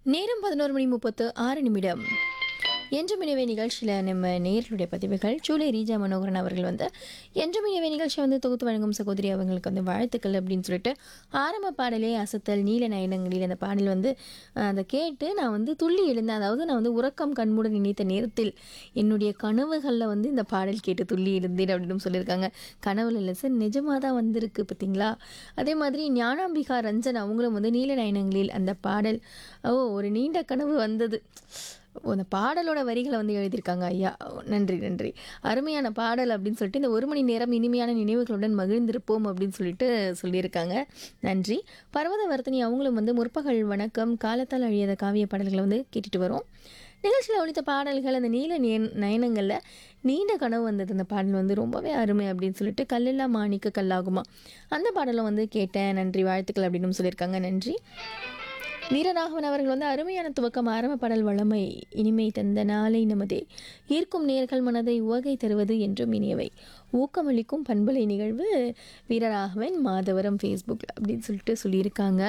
நேரம் பதினோரு மணி முப்பத்து ஆறு நிமிடம் என்றும் இனிவே நிகழ்ச்சியில் நம்ம நேர்களுடைய பதிவுகள் சூலை ரீஜா மனோகரன் அவர்கள் வந்து என்றும் இனிவே நிகழ்ச்சி வந்து தொகுத்து வழங்கும் சகோதரி அவங்களுக்கு வந்து வாழ்த்துக்கள் அப்படின்னு சொல்லிட்டு ஆரம்ப பாடலே அசத்தல் நீல நயனங்களில் அந்த பாடல் வந்து அஹ், அதை கேட்டு நான் வந்து துள்ளி எழுந்தேன் அதாவது நான் வந்து உறக்கம் கண்மூட நினைத்த நேரத்தில் என்னுடைய கனவுகளில் வந்து இந்த பாடல் கேட்டு துள்ளி எழுந்தேன் அப்படின்னு சொல்லியிருக்காங்க கனவுல இல்லை சார் நிஜமாக தான் வந்திருக்கு பார்த்தீங்களா அதே மாதிரி ஞானாம்பிகா ரஞ்சன் அவங்களும் வந்து நீல நயனங்களில் அந்த பாடல் ஓ ஒரு நீண்ட கனவு வந்தது ஓ, அந்த பாடலோட வரிகளை வந்து எழுதியிருக்காங்க ஐயா ஓ, நன்றி நன்றி அருமையான பாடல் அப்படின்னு சொல்லிட்டு இந்த ஒரு மணி நேரம் இனிமையான நினைவுகளுடன் மகிழ்ந்திருப்போம் அப்படின்னு சொல்லிட்டு சொல்லியிருக்காங்க நன்றி பர்வத வர்த்தனி அவங்களும் வந்து முற்பகல் வணக்கம் காலத்தால் அழியாத காவிய பாடல்களை வந்து கேட்டுட்டு வரோம் நிகழ்ச்சியில் ஒழித்த பாடல்கள் அந்த நீல நயன் நயனங்களில் நீண்ட கனவு வந்தது அந்த பாடல் வந்து ரொம்பவே அருமை அப்படின்னு சொல்லிட்டு கல்லெல்லாம் மாணிக்க கல்லாகுமா அந்த பாடலும் வந்து கேட்டேன் நன்றி வாழ்த்துக்கள் அப்படின்னு சொல்லியிருக்காங்க நன்றி வீரராகவன் அவர்கள் வந்து அருமையான துவக்கம் ஆரம்ப பாடல் வளமை இனிமை தந்த நாளை நமதே ஈர்க்கும் நேர்கள் மனதை உவகை தருவது என்றும் இனியவை ஊக்கமளிக்கும் பண்பலை நிகழ்வு வீரராகவன் மாதவரம் ஃபேஸ்புக் அப்படின்னு சொல்லிட்டு சொல்லியிருக்காங்க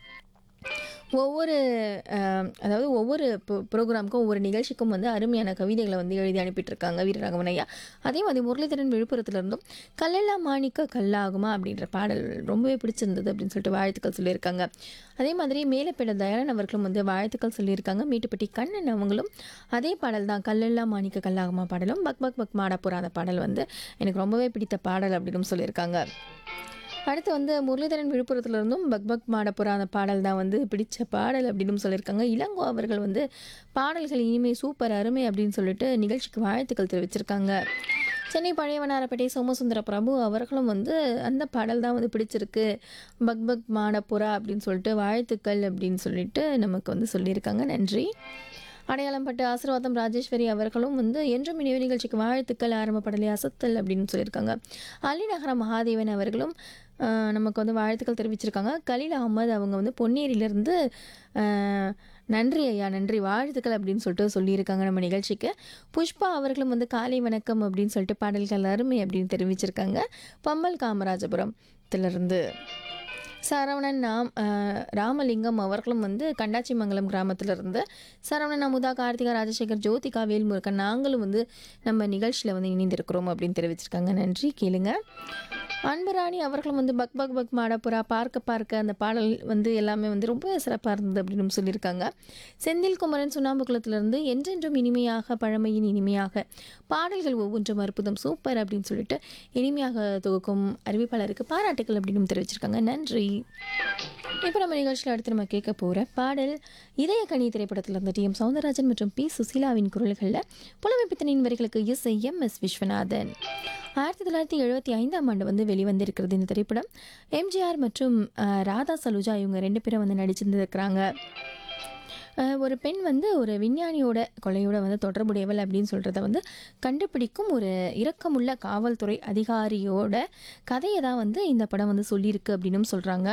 ஒவ்வொரு அஹ், அதாவது ஒவ்வொரு ப்ரோக்ராமுக்கும் ஒவ்வொரு நிகழ்ச்சிக்கும் வந்து அருமையான கவிதைகளை வந்து எழுதி அனுப்பிட்டு இருக்காங்க வீரராகவன் ஐயா அதே மாதிரி முரளிதரன் விழுப்புரத்துல இருந்தும் கல்லெல்லாம் மாணிக்க கல்லாகுமா அப்படின்ற பாடல் ரொம்பவே பிடிச்சிருந்தது அப்படின்னு சொல்லிட்டு வாழ்த்துக்கள் சொல்லியிருக்காங்க அதே மாதிரி மேலப்பேட தயாளன் அவர்களும் வந்து வாழ்த்துக்கள் சொல்லியிருக்காங்க மீட்டுப்பட்டி கண்ணன் அவங்களும் அதே பாடல் தான் கல்லெல்லாம் மாணிக்க கல்லாகுமா பாடலும் பக் பக் பக் மாடா புறாத பாடல் வந்து எனக்கு ரொம்பவே பிடித்த பாடல் அப்படின்னு சொல்லியிருக்காங்க அடுத்து வந்து முரளிதரன் விழுப்புரத்துல இருந்தும் பக் பக் மாடப்புறா அந்த பாடல் தான் வந்து பிடிச்ச பாடல் அப்படின்னு சொல்லியிருக்காங்க இளங்கோ அவர்கள் வந்து பாடல்கள் இனிமே சூப்பர் அருமை அப்படின்னு சொல்லிட்டு நிகழ்ச்சிக்கு வாழ்த்துக்கள் தெரிவிச்சிருக்காங்க சென்னை பழையவனாரப்பேட்டை சோமசுந்தர பிரபு அவர்களும் வந்து அந்த பாடல் தான் வந்து பிடிச்சிருக்கு பக் பக் மாடப்புறா அப்படின்னு சொல்லிட்டு வாழ்த்துக்கள் அப்படின்னு சொல்லிட்டு நமக்கு வந்து சொல்லியிருக்காங்க நன்றி அடையாளம் பட்டு ஆசீர்வாதம் ராஜேஸ்வரி அவர்களும் வந்து என்றும் இனிவு நிகழ்ச்சிக்கு வாழ்த்துக்கள் ஆரம்ப படலை அசத்தல் அப்படின்னு சொல்லியிருக்காங்க அலிநகர மகாதேவன் அவர்களும் ஆஹ், நமக்கு வந்து வாழ்த்துக்கள் தெரிவிச்சிருக்காங்க கலீல் அகமது அவங்க வந்து பொன்னேரியிலேருந்து நன்றி ஐயா நன்றி வாழ்த்துக்கள் அப்படின்னு சொல்லிட்டு சொல்லியிருக்காங்க நம்ம நிகழ்ச்சிக்கு புஷ்பா அவர்களும் வந்து காலை வணக்கம் அப்படின்னு சொல்லிட்டு பாடல்கள் அருமை அப்படின்னு தெரிவிச்சிருக்காங்க பம்மல் காமராஜபுரத்திலிருந்து சரவணன் நாம் அஹ், ராமலிங்கம் அவர்களும் வந்து கண்டாச்சிமங்கலம் கிராமத்திலிருந்து சரவணன் அமுதா கார்த்திகா ராஜசேகர் ஜோதிகா வேல்முருகன் நாங்களும் வந்து நம்ம நிகழ்ச்சியில் வந்து இணைந்திருக்கிறோம் அப்படின்னு தெரிவிச்சிருக்காங்க நன்றி கேளுங்க அன்புராணி அவர்களும் வந்து பக் பக் பக் மாடப்புறா பார்க்க பார்க்க அந்த பாடல் வந்து எல்லாமே வந்து ரொம்ப சிறப்பாக இருந்தது அப்படின்னு சொல்லியிருக்காங்க செந்தில் குமரன் சுண்ணாம்புக்குளத்திலிருந்து என்றென்றும் இனிமையாக பழமையின் இனிமையாக பாடல்கள் ஒவ்வொன்றும் அற்புதம் சூப்பர் அப்படின்னு சொல்லிட்டு இனிமையாக தொகுக்கும் அறிவிப்பாளருக்கு பாராட்டுகள் அப்படின்னு தெரிவிச்சிருக்காங்க நன்றி இப்போ நம்ம நிகழ்ச்சியில் அடுத்து நம்ம கேட்க போகிற பாடல் இதய கனி திரைப்படத்தில் இருந்த டி எம் சவுந்தரராஜன் மற்றும் பி சுசீலாவின் குரல்களில் புலமைப்பித்தனின் வரிகளுக்கு இசை எம் எஸ் விஸ்வநாதன் ஆயிரத்தி தொள்ளாயிரத்தி எழுபத்தி ஐந்தாம் ஆண்டு வந்து வெளிவந்திருக்கிறது இந்த திரைப்படம் எம்ஜிஆர் மற்றும் அஹ், ராதா சலுஜா இவங்க ரெண்டு பேரும் வந்து நடிச்சிருந்துருக்கிறாங்க அஹ், ஒரு பெண் வந்து ஒரு விஞ்ஞானியோட கொலையோட வந்து தொடர்புடையவள் அப்படின்னு சொல்கிறத வந்து கண்டுபிடிக்கும் ஒரு இரக்கமுள்ள காவல்துறை அதிகாரியோட கதையை தான் வந்து இந்த படம் வந்து சொல்லியிருக்கு அப்படின்னும் சொல்கிறாங்க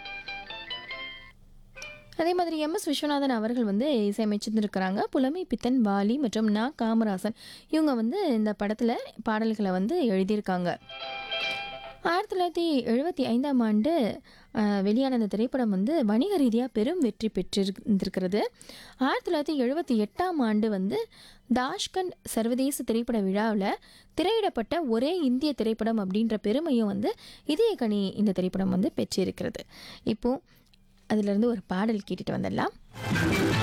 அதே மாதிரி எம் எஸ் விஸ்வநாதன் அவர்கள் வந்து இசையமைச்சிருந்திருக்கிறாங்க புலமை பித்தன் வாலி மற்றும் நா காமராசன் இவங்க வந்து இந்த படத்தில் பாடல்களை வந்து எழுதியிருக்காங்க ஆயிரத்தி தொள்ளாயிரத்தி எழுபத்தி ஐந்தாம் ஆண்டு அஹ், வெளியான இந்த திரைப்படம் வந்து வணிக ரீதியாக பெரும் வெற்றி பெற்றிருந்திருக்கிறது ஆயிரத்தி தொள்ளாயிரத்தி எழுபத்தி எட்டாம் ஆண்டு வந்து தாஷ்கண்ட் சர்வதேச திரைப்பட விழாவில் திரையிடப்பட்ட ஒரே இந்திய திரைப்படம் அப்படின்ற பெருமையும் வந்து இதயக்கனி இந்த திரைப்படம் வந்து பெற்றிருக்கிறது இப்போது அதிலிருந்து ஒரு பாடல் கேட்டுட்டு வந்துடலாம்